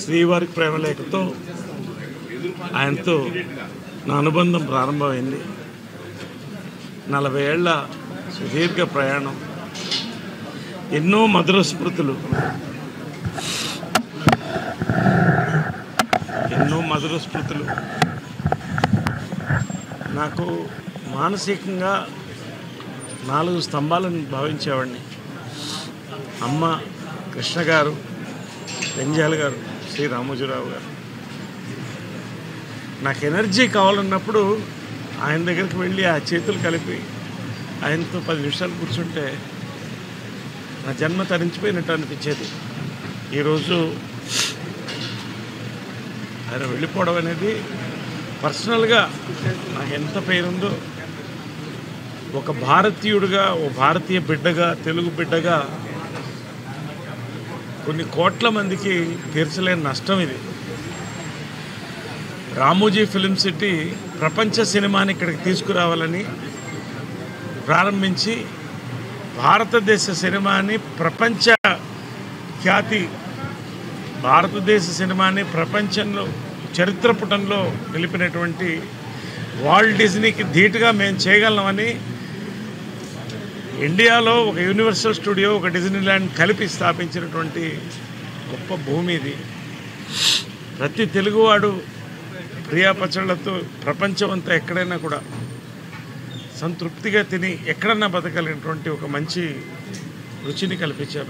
శ్రీవారి ప్రేమలేఖతో ఆయనతో నా అనుబంధం ప్రారంభమైంది నలభై ఏళ్ల సుదీర్ఘ ప్రయాణం ఎన్నో మధుర స్మృతులు ఎన్నో మధుర స్మృతులు నాకు మానసికంగా నాలుగు స్తంభాలను భావించేవాడిని అమ్మ కృష్ణ గారు పెంజాల గారు శ్రీ రామోజీరావు గారు నాకు ఎనర్జీ కావాలన్నప్పుడు ఆయన దగ్గరికి వెళ్ళి ఆ చేతులు కలిపి ఆయనతో పది నిమిషాలు కూర్చుంటే నా జన్మ తరించిపోయినట్టు అనిపించేది ఈరోజు ఆయన వెళ్ళిపోవడం అనేది పర్సనల్గా నాకు ఎంత పేరుందో ఒక భారతీయుడిగా ఓ భారతీయ బిడ్డగా తెలుగు బిడ్డగా కొన్ని కోట్ల మందికి తీర్చలేని నష్టం ఇది రామోజీ ఫిలిం సిటీ ప్రపంచ సినిమాని ఇక్కడికి తీసుకురావాలని ప్రారంభించి భారతదేశ సినిమాని ప్రపంచ ఖ్యాతి భారతదేశ సినిమాని ప్రపంచంలో చరిత్ర పుటంలో నిలిపినటువంటి వాల్ట్ డిజ్నీకి ధీటుగా మేము చేయగలమని ఇండియాలో ఒక యూనివర్సల్ స్టూడియో ఒక డిజ్నీ ల్యాండ్ కలిపి స్థాపించినటువంటి గొప్ప భూమి ఇది ప్రతి తెలుగువాడు ప్రియా పచ్చళ్ళతో ప్రపంచం అంతా ఎక్కడైనా కూడా సంతృప్తిగా తిని ఎక్కడన్నా బతకలిగినటువంటి ఒక మంచి రుచిని కల్పించారు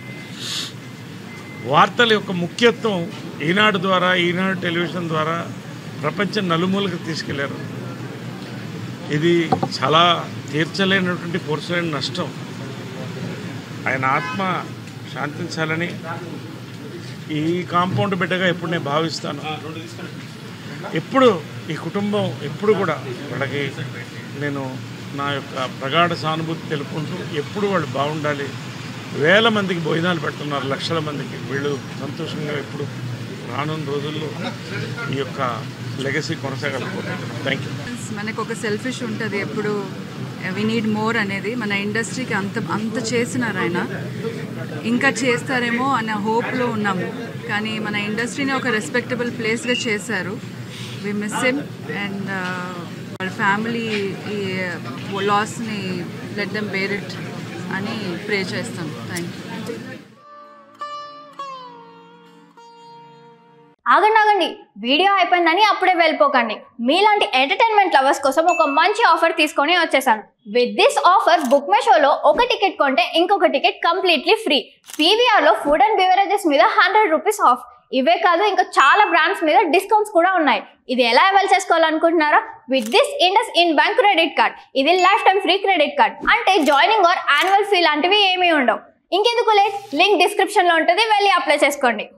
వార్తల యొక్క ముఖ్యత్వం ఈనాడు ద్వారా ఈనాడు టెలివిజన్ ద్వారా ప్రపంచం నలుమూలకు తీసుకెళ్లారు ఇది చాలా తీర్చలేనటువంటి పూర్చలేని నష్టం ఆయన ఆత్మ శాంతించాలని ఈ కాంపౌండ్ బిడ్డగా ఎప్పుడు నేను భావిస్తాను ఎప్పుడు ఈ కుటుంబం ఎప్పుడు కూడా వాళ్ళకి నేను నా యొక్క ప్రగాఢ సానుభూతి తెలుపుకుంటూ ఎప్పుడు వాళ్ళు బాగుండాలి వేల మందికి భోజనాలు పెడుతున్నారు లక్షల మందికి వీళ్ళు సంతోషంగా ఎప్పుడు రానున్న రోజుల్లో ఈ యొక్క లెగసీ కొనసాగలుగుతారు థ్యాంక్ యూ మనకు ఒక సెల్ఫిష్ ఉంటుంది ఎప్పుడు వి నీడ్ మోర్ అనేది మన ఇండస్ట్రీకి అంత అంత చేసినారు ఆయన ఇంకా చేస్తారేమో అన్న హోప్లో ఉన్నాము కానీ మన ఇండస్ట్రీని ఒక రెస్పెక్టబుల్ ప్లేస్గా చేశారు వి మిస్ హిమ్ అండ్ వాళ్ళ ఫ్యామిలీ ఈ లాస్ని లెట్ దెమ్ బేర్ ఇట్ అని ప్రే చేస్తాం థ్యాంక్ యూ ఆగండి ఆగండి వీడియో అయిపోయిందని అప్పుడే వెళ్ళిపోకండి మీలాంటి ఎంటర్టైన్మెంట్ లవర్స్ కోసం ఒక మంచి ఆఫర్ తీసుకొని వచ్చేసాను with this offer book my షోలో ఒక టికెట్ కొంటే ఇంకొక టికెట్ కంప్లీట్లీ ఫ్రీ పీవీఆర్లో ఫుడ్ అండ్ బెవరేజెస్ మీద హండ్రెడ్ రూపీస్ ఆఫ్ ఇవే కాదు ఇంకా చాలా బ్రాండ్స్ మీద డిస్కౌంట్స్ కూడా ఉన్నాయి ఇది ఎలా అవైల్ చేసుకోవాలనుకుంటున్నారా with this IndusInd bank credit card ఇది life time free credit card అంటే జాయినింగ్ ఆర్ యాన్యువల్ ఫీ లాంటివి ఏమీ ఉండవు ఇంకెందుకు లేట్ లింక్ డిస్క్రిప్షన్లో ఉంటుంది వెళ్ళి అప్లై చేసుకోండి